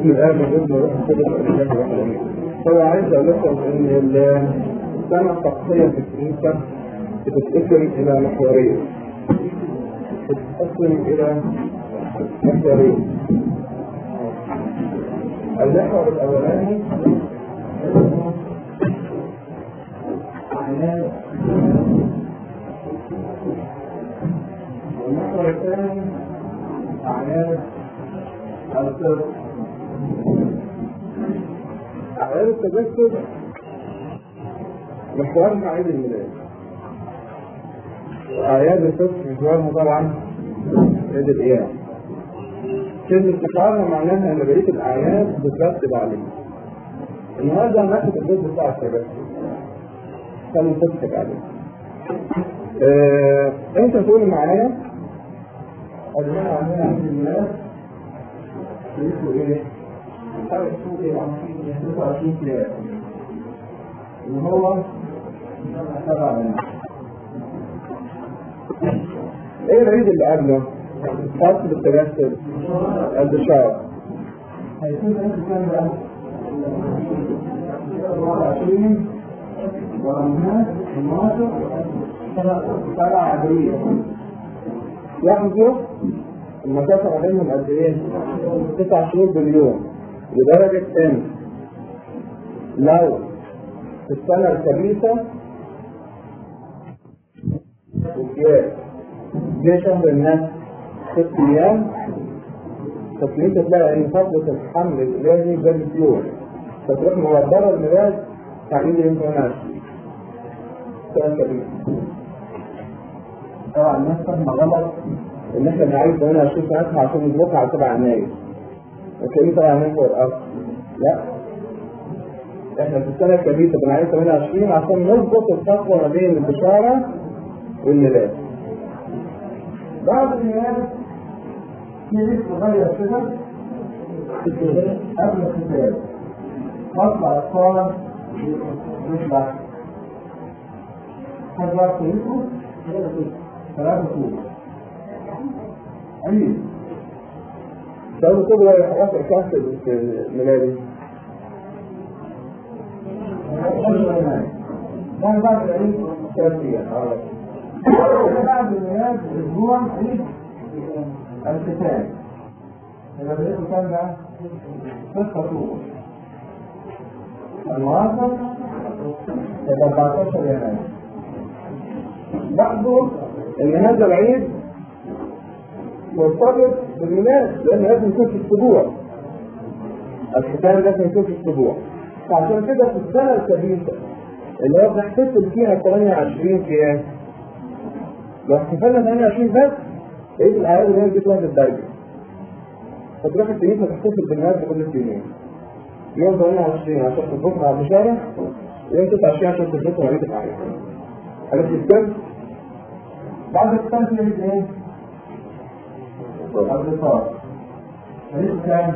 بسم الله والابن والروح القدس والاله الواحد امين. هو عايز اقول لكم ان السنه التقصيه في الكنيسه بتتقسم الى محورين. بتتقسم الى محورين. المحور الاولاني اعلان والمحور الثاني اعلان الطب أعياد التجسد محورها عيد الميلاد وأعياد الفطر محورها طبعا عيد القيامة كلمة محورها معناها إن بقية الأعياد بترتب عليه النهارده هناخد الجزء بتاع التجسد خلينا نتفق عليه آه، انت تقول معايا قلنا عندنا عيد الميلاد اسمه ايه؟ حاول تشوف ايه 29 كلاب اللي هو سبع بنات ايه العيد اللي قبله؟ خاص بالتجسد البشارة هيكون عيد كام بقى؟ 24 ورمضان 12 7 ابريل لاحظوا المسافة ما بينهم قد ايه؟ تسع شهور باليوم لدرجة ان لو في السنة الخبيثة وجاء جه شهر الناس ست ايام فتلاقيك تلاقي ان فترة الحمل الالهي جابت يوم فتروح مودرة الميلاد تعيد يوم 28 سنة كبيرة طبعا الناس فاهمة غلط ان احنا بنعيش 28 سنتها عشان نظبطها على 7 يناير وكأني طبعا هنفوق الارض لا احنا في السنة الكبيرة بنعيش 28 عشان نظبط الخطوة ما بين البشارة والميلاد بعد الميلاد في لسه صغير كده قبل الختام مطلع اطفال يطلع حد يعرف كلمته؟ ثلاثة طول عيد لو كده يحقق كاس الميلادي ده بعد العيد ثلاثية بعد الميلاد اسبوع عيد الختان يبقى بقيته كام بقى؟ ستة شهور الموافق يبقى 14 يناير بعده ان هذا العيد مرتبط بالميلاد لان لازم يكون في الاسبوع الختان لازم يكون في الاسبوع فعشان كده في السنه الكبيسه اللي هو بنحتفل فيها 28 قياس لو احتفلنا 28 بس بقيت الاعياد اللي هي بيت واحد الدرجه فتروح الكنيسه تحتفل بالميلاد بكل السنين يوم 28 عشان تظبطها على البشاره يوم 29 عشان تظبطها على بيت الاعياد عرفت الكلام؟ بعد الختان في عيد ايه؟ الرصاص عيد كام؟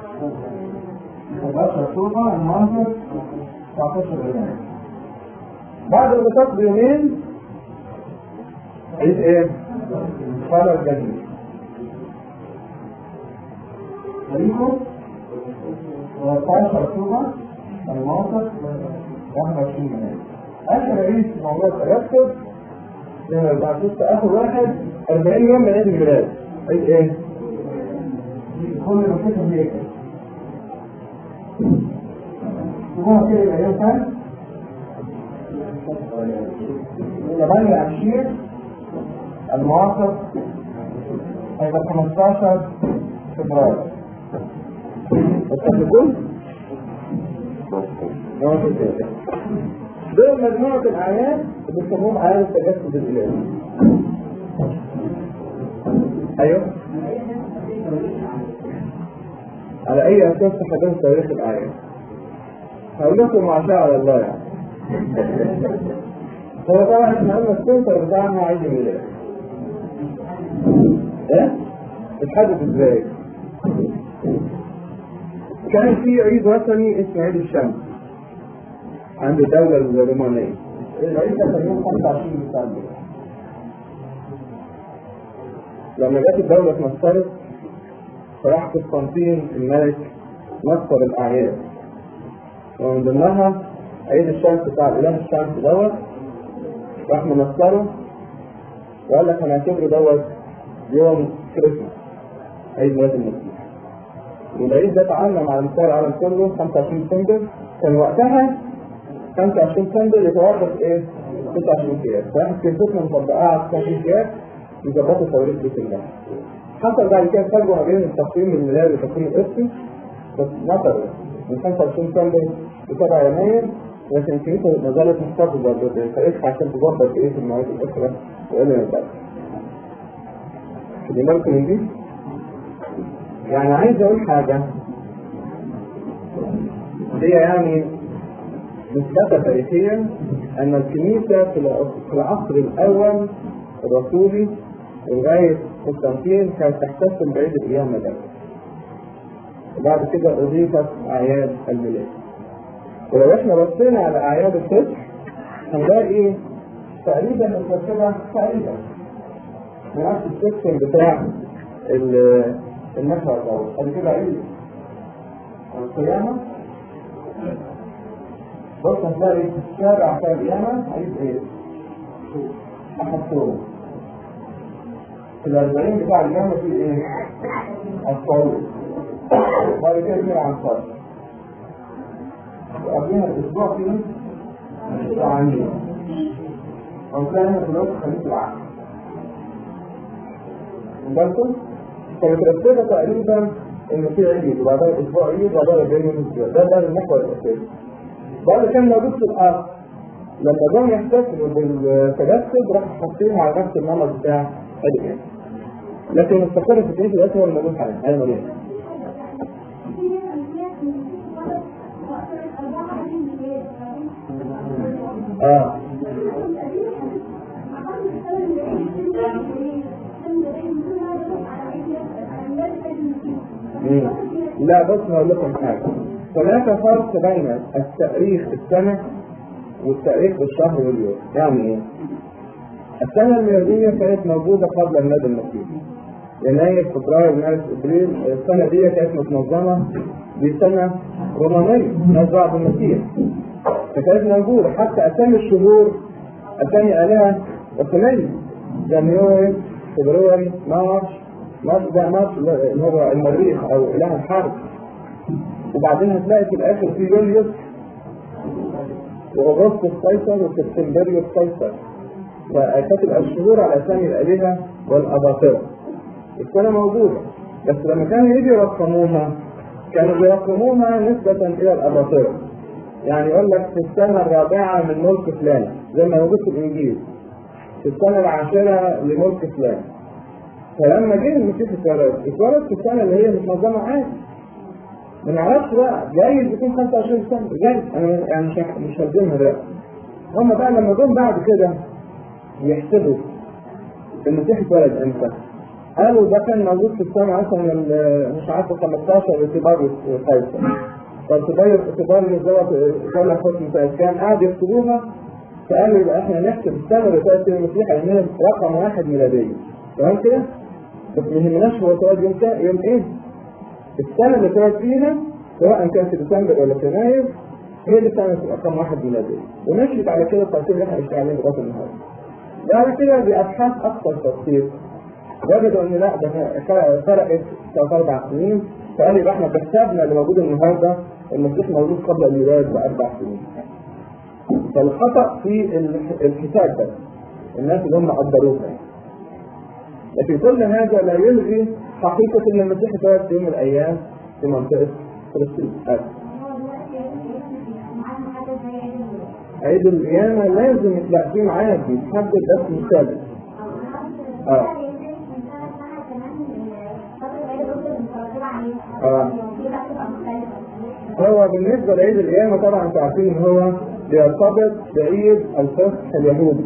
11 اكتوبر المنظر 19 يناير بعد الرصاص بيومين عيد ايه؟ صلاة الجديد تاريخه 13 اكتوبر المنظر 21 يناير اخر عيد في موضوع التجسد لما يبقى ستة اخر واحد 40 يوم من عيد الميلاد عيد ايه؟ كل مسكة هيك تقوم كده يبقى يوم كام؟ 28 الموافق هيبقى 15 فبراير اتفقون؟ دول مجموعة الأعياد بيسموهم أعياد التجسد الإلهي. أيوه على أي أساس تحدث تاريخ الأعياد؟ هقول لكم عشاء على الله يعني. هو طبعا احنا قلنا السنتر بتاعنا عيد الميلاد. ايه؟ بتحدد ازاي؟ كان في عيد وطني اسمه عيد الشمس عند الدولة الرومانية العيد ده كان يوم 25 ديسمبر لما جت الدولة اتمثلت فراح قسطنطين الملك نصر الأعياد ومن ضمنها عيد الشمس بتاع الإله الشمس دوت راح منصره وقال لك هنعتبره دوت يوم كريسماس عيد ميلاد المسيح والعيد ده اتعلم على مستوى العالم كله 25 سندر كان وقتها 25 سندر يتوقف ايه؟ 29 قياس واحد كنيستنا مطبقاها على 29 قياس يظبطوا تواريخ بيت الله حصل بعد كده فجوه ما بين التقويم الميلادي والتقويم القسطي بس نطر من 25 سندر ل 7 يناير لكن الكنيسه ما زالت محتفظه بالتاريخ عشان تظبط ايه في المواعيد الاخرى وايه اللي ينفع. خدي بالكم من دي؟ يعني عايز اقول حاجه هي يعني مثبته تاريخيا ان الكنيسه في العصر الاول الرسولي لغايه قسطنطين كانت تحتفل بعيد القيامه ده. وبعد كده اضيفت اعياد الميلاد. ولو احنا بصينا على اعياد الفطر هنلاقي تقريبا مترتبه تقريبا نفس السيستم بتاع المشهد دوت بعد كده عيد القيامه بص هتلاقي في الشارع بتاع القيامه عيد ايه؟ احد صوره في الأربعين بتاع القيامه في ايه؟ الصعود بعد كده في العنصر وقبلها الاسبوع فيه الطعامية او كان في الوقت خليط العقل بالكم فمترتبة تقريبا ان في عيد وبعدها اسبوع عيد وبعدها بين الاسبوع ده ده المحور الاساسي بعد كان موجود في الارض لما جم يحتفلوا بالتجسد راح حاطينها على نفس النمط بتاع الإيمان لكن استقر في الكنيسة دلوقتي هو الموجود حاليا أيوة مريم اه مم. لا بص هقول لكم حاجه هناك فرق بين التاريخ السنه والتاريخ بالشهر واليوم يعني ايه؟ السنه الميلاديه كانت موجوده قبل ميلاد المسيح يناير فبراير مارس ابريل السنه دي كانت متنظمه بسنه رومانيه نظرة بالمسيح فكانت موجودة حتى أسامي الشهور أسامي آلهة وثنية جانيوري فبراير مارش مارش ده مارش اللي هو المريخ أو إله الحرب وبعدين هتلاقي في الآخر في يوليوس وأغسطس قيصر وسبتمبريوس قيصر فكانت الشهور على أسامي الآلهة والأباطرة السنة موجودة بس لما كانوا يجي يرقموها كانوا بيرقموها نسبة إلى الأباطرة يعني يقول لك في السنة الرابعة من ملك فلان زي ما موجود في الإنجيل في السنة العاشرة لملك فلان فلما جه المسيح اتولد اتولد في السنة اللي هي متنظمة عادي ما نعرفش بقى جايز يكون 25 سنة جايز أنا يعني مش مش هلزمها دلوقتي هم بقى لما جم بعد كده يحسبوا المسيح اتولد امتى؟ قالوا ده كان موجود في السنة مثلا مش عارف 15 اعتبار قيصر فاعتبار اعتبار دوت دولة حكم سنة كام قعدوا يكتبوها فقالوا يبقى احنا نحسب السنة اللي فاتت المسيح لأنها رقم واحد ميلادية تمام كده؟ بس ما يهمناش هو اتولد يوم كام يوم ايه؟ السنة اللي اتولد فيها سواء كان في ديسمبر ولا في يناير هي اللي كانت رقم واحد ميلادية ومشيت على كده الترتيب اللي احنا اشتغلنا لغاية النهارده. بعد كده بأبحاث أكثر تفصيل وجدوا ان لا ده فرقت ثلاث اربع سنين فقال يبقى احنا بحسابنا اللي موجود النهارده المسيح موجود قبل الميلاد باربع سنين. فالخطا في الحساب ده الناس اللي هم قدروها لكن كل هذا لا يلغي حقيقة ان المسيح اتولد في يوم من الايام في منطقة فلسطين. عيد القيامة لازم يطلع فيه معاد يتحدد بس مثال. اه آه. هو بالنسبة لعيد القيامة طبعا انتوا عارفين ان هو بيرتبط بعيد الفصح اليهودي.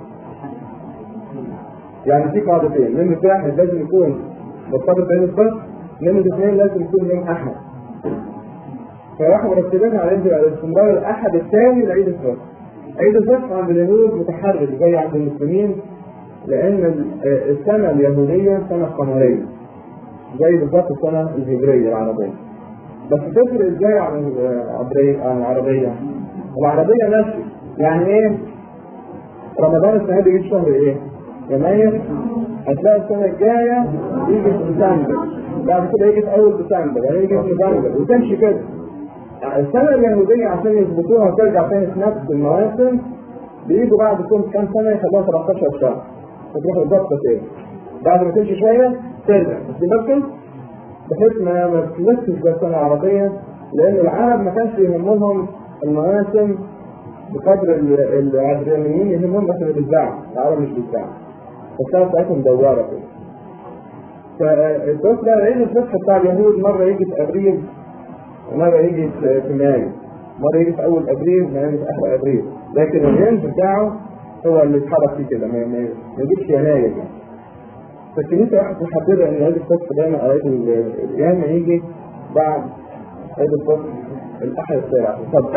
يعني في قاعدتين، نمرة واحد لازم يكون مرتبط بعيد الفصح، نمرة اثنين لازم يكون يوم أحد. فراحوا مرتبين على عيد الاستمرار الأحد الثاني لعيد الفصح. عيد الفصح عند اليهود متحرك زي عند المسلمين لأن السنة اليهودية سنة قمرية. زي بالظبط السنة الهجرية العربية. بس تفرق ازاي عن العربية عن العربية؟ العربية ماشي يعني ايه؟ رمضان السنة دي يجي شهر ايه؟ يناير هتلاقي السنة الجاية يجي في ديسمبر بعد كده يجي في أول ديسمبر يعني يجي في نوفمبر وتمشي كده السنة اليهودية عشان يظبطوها وترجع تاني في نفس المواسم بيجوا بعد كل كام سنة يخلوها 13 شهر فتروح الضبطة تاني بعد ما تمشي شوية ترجع بس بالكم بحيث ما ما تلفش زي السنة العربية لأن العرب ما كانش يهمهم المواسم بقدر ال- العبرانيين يهمهم بس اللي بالزعم العرب مش بالزعم فالسنة بتاعتهم دوارة كده فالدوس ده عيد الفتح بتاع اليهود مرة يجي في أبريل ومرة يجي في في مايو مرة يجي في أول أبريل مرة يجي في آخر أبريل لكن الرينج بتاعه هو اللي اتحرك فيه كده ما ما- ما يجيش يناير يعني فالكنيسة راحت محددة إن عيد الفتح دايما أو عيد ال- القيامة يجي بعد عيد الفتح الأحد السابع اتفضل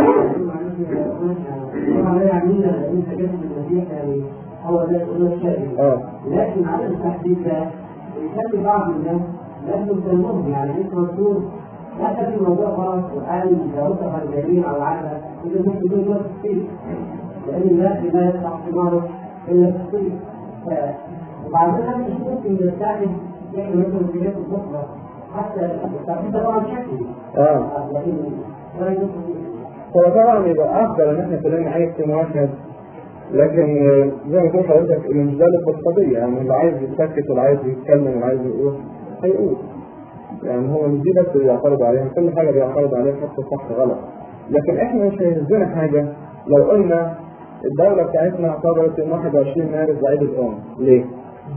هو ده يقول الشيء اه لكن على التحديد ده يخلي بعض الناس لازم تلمهم يعني انت مسؤول لا تبي الموضوع غلط وقال لو انت غلبانين او عادة يقول لك بدون ما تصير لان الناس لا يفتح ثماره الا تصير وبعدين انا مش ممكن نستعمل زي مثلا في ناس بكره حتى التعقيد طبعا شكلي اه لكن لا يمكن هو طبعا يبقى افضل ان احنا كلنا عايز في واحد لكن آه، زي ما قلت لحضرتك ان مش ده القضيه يعني اللي عايز يتسكت واللي عايز يتكلم واللي عايز يقول هيقول يعني هو مش دي بس اللي بيعترض عليها كل حاجه بيعترض عليها حتى صح غلط لكن احنا مش هيهزنا حاجه لو قلنا الدولة بتاعتنا اعتبرت ان 21 مارس عيد الأم، ليه؟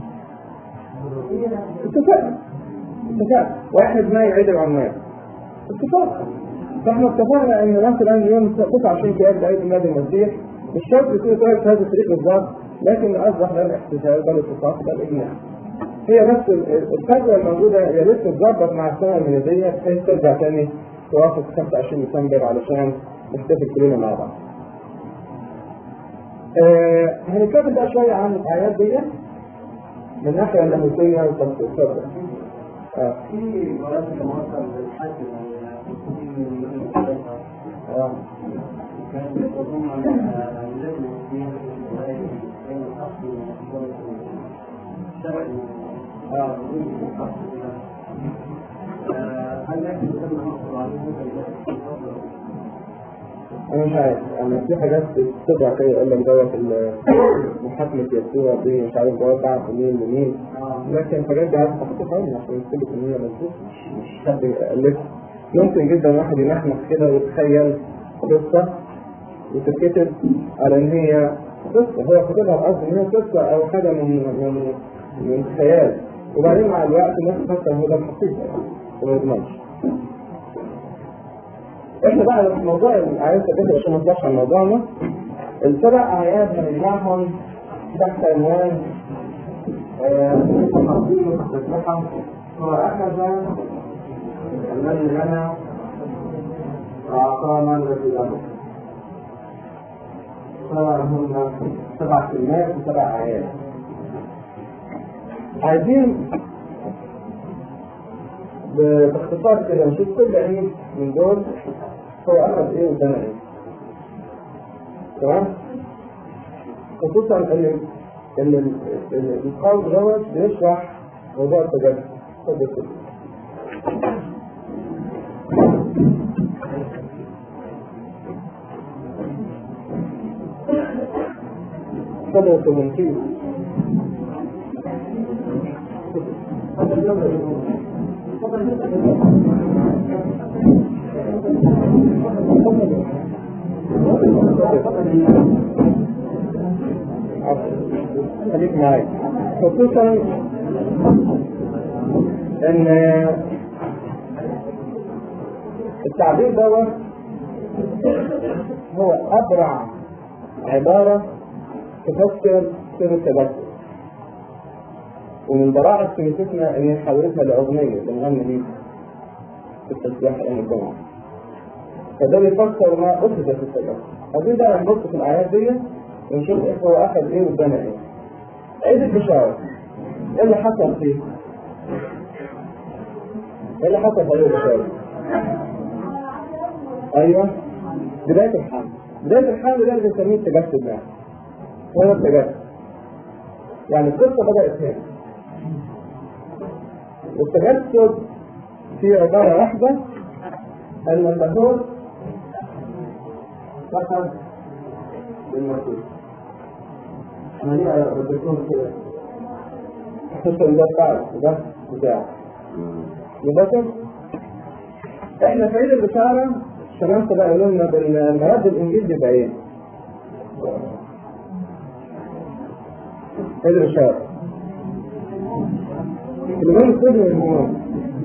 اتفقنا اتفقنا، واحد مايو عيد العمال اتفقنا فاحنا اتفقنا ان مثلا يوم 29 كيان عيد ميلاد المسيح مش شرط يكون طريقه هذا التاريخ بالظبط لكن اصبح ده الاحتفال ده الاتفاق ده الاجماع هي بس ال- ال- الفجوه الموجوده يا ريت تتظبط مع السنه الميلاديه بحيث ترجع تاني توافق 25 ديسمبر علشان نحتفل كلنا مع بعض. آه هنتكلم بقى شويه عن الاعياد دي من الناحيه اللاهوتيه والتفصيل. اه في مراتب موصل للحاكم اه كان يقولون عن ولاد المسلمين كان الأصل الشرعي اه هل يكفي أن نحصل عليه انا مش عارف انا في حاجات بتطلع كده يقول لك دوت ال- محاكمة يسوع دي مش عارف دوت بعت مين لمين لكن الحاجات دي عايز تحط عين عشان يثبت ان هي مظبوط مش حد يألفها ممكن جدا واحد ينحنح كده ويتخيل قصة وتتكتب على ان هي قصة هو كاتبها قصد ان هي قصة او حاجة من من من خيال وبعدين مع الوقت الناس تفكر هو ده الحقيقة يعني وما يضمنش احنا بقى في موضوع الاعياد الثقافيه عشان ما نطلعش عن موضوعنا السبع اعياد هنجمعهم تحت عنوان تفاصيل التصليحة وأخذ الذي لنا وأعطانا الذي له فهم سبع كلمات وسبع آيات عايزين باختصار كده نشوف كل عيد من دول هو أخذ إيه وادانا إيه تمام؟ خصوصا إن إن ال- ال- القول دوت بيشرح موضوع التجسس اتفضل كده. اتفضل يا كومنتير خليك معايا خصوصا ان التعبير دوت هو ابرع عباره تفسر سر التبسم ومن براعة كنيستنا ان هي حولتها لاغنيه بنغني بيها في التسبيح يوم الجمعه فده بيفسر ما أخذ في التبسم عايزين بقى نبص في الآيات دي ونشوف إيه هو أخذ إيه وادانا إيه. عيد البشارة إيه اللي حصل فيه؟ إيه اللي حصل في عيد البشارة؟ ايوه بدايه الحمل بدايه الحمل ده اللي بنسميه التجسد بقى هو التجسد يعني القصه بدات هنا التجسد في عباره واحده ان اللاهوت فقد بالمسيح انا ليه بدكم كده عشان ده بتاعه ده بتاعه يبقى احنا في عيد البشارة شباب بقى يقولوا لنا بالمواد الانجيل بيبقى ايه؟ عيد البشارة اليوم كله المهم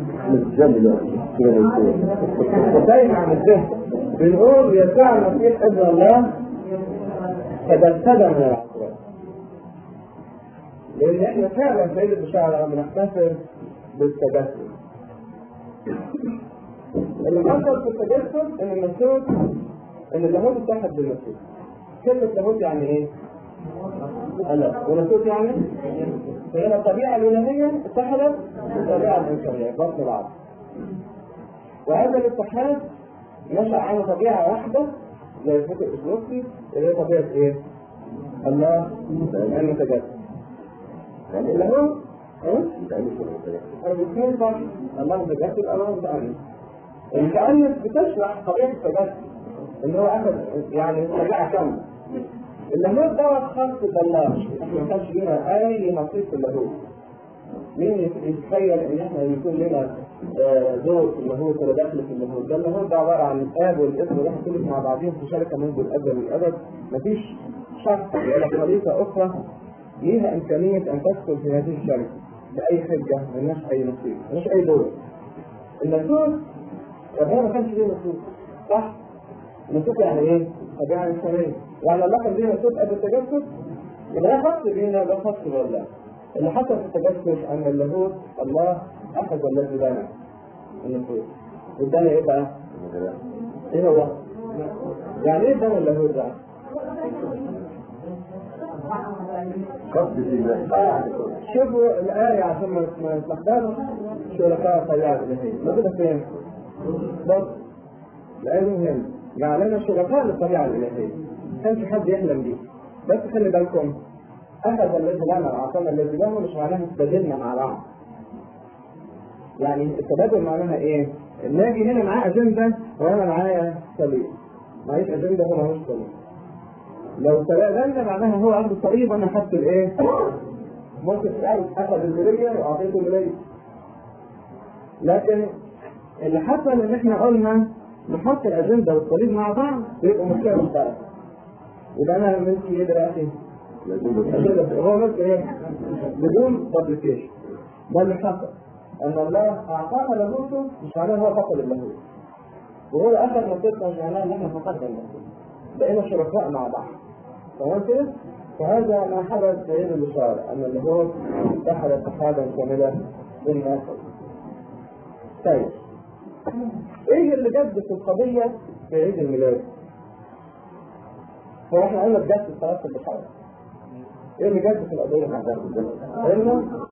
ودايما عن الذهن بنقول يسوع المسيح ابن الله تجسد من العقوبات لان احنا فعلا في عيد البشارة بنحتفل بالتجسد اللي حصل في التجسد ان المسيح ان اللاهوت اتحد بالمسيح كلمة لاهوت يعني ايه؟ الله ونسوت يعني فهنا الطبيعة الإلهية اتحدت بالطبيعة الإنسانية بطن بعض وهذا الاتحاد نشأ عنه طبيعة واحدة زي الفكر الأسلوبي اللي هي طبيعة إيه؟ الله المتجسد يعني اللاهوت الاثنين صح الله متجسد الله متأنس المتأنس بتشرح طبيعة التجسد ان هو اخذ يعني طبيعة كاملة اللاهوت دوت خاص بالله احنا ما كانش لنا اي نصيب في اللاهوت مين يتخيل ان احنا يكون لنا دور في اللاهوت ولا دخل في اللاهوت ده اللاهوت ده عباره عن الاب والابن والروح القدس مع بعضهم في شركه منذ الازل للابد مفيش شخص ولا خليقه اخرى ليها امكانيه ان تدخل في هذه الشركه باي حجه ملناش اي نصيب ملناش اي دور الناسوت ربنا ما كانش ليه نصيب صح؟ الناسوت يعني ايه؟ طبيعه انسانيه يعني الله كان ليه نصيب قبل التجسد يبقى ده خاص بينا ده خاص بالله اللي حصل في التجسد ان اللاهوت الله اخذ الذي بنى النصوص ادانا ايه بقى؟ ايه هو؟ يعني ايه بنى اللاهوت ده؟ شوفوا الآية عشان ما نستخدمها شركاء طبيعة الإلهية موجودة فين؟ بص الآية مهمة جعلنا شركاء للطبيعة الإلهية ما كانش حد يحلم بيه بس خلي بالكم أخذ الذي لنا وأعطانا الذي له مش معناها استبدلنا مع بعض يعني التبادل معناها إيه؟ الناجي هنا معاه أجندة وأنا معايا صليب معيش أجندة هو ماهوش صليب لو تبادلنا معناها هو عنده صليب وأنا خدت الإيه؟ ممكن تسأل أخذ الملية وأعطيته الملية لكن اللي حصل إن إحنا قلنا نحط الأجندة والصليب مع بعض ويبقوا مشكلة مشتركة يبقى أنا ملكي إيه دلوقتي؟ هو ملك إيه؟ بدون بابليكيشن ده اللي حصل أن الله أعطانا لاهوته مش معناه هو فقد اللاهوت وهو أخذ نصيبنا مش معناه إن إحنا فقدنا اللاهوت بقينا شركاء مع بعض تمام كده؟ فهذا ما حدث في عيد البشارة أن اللاهوت اتحد اتحادا كاملا بالناس طيب ايه اللي جد في القضية في عيد الميلاد؟ هو احنا قلنا بجد في صلاة البشارة ايه اللي جد في القضية؟ قلنا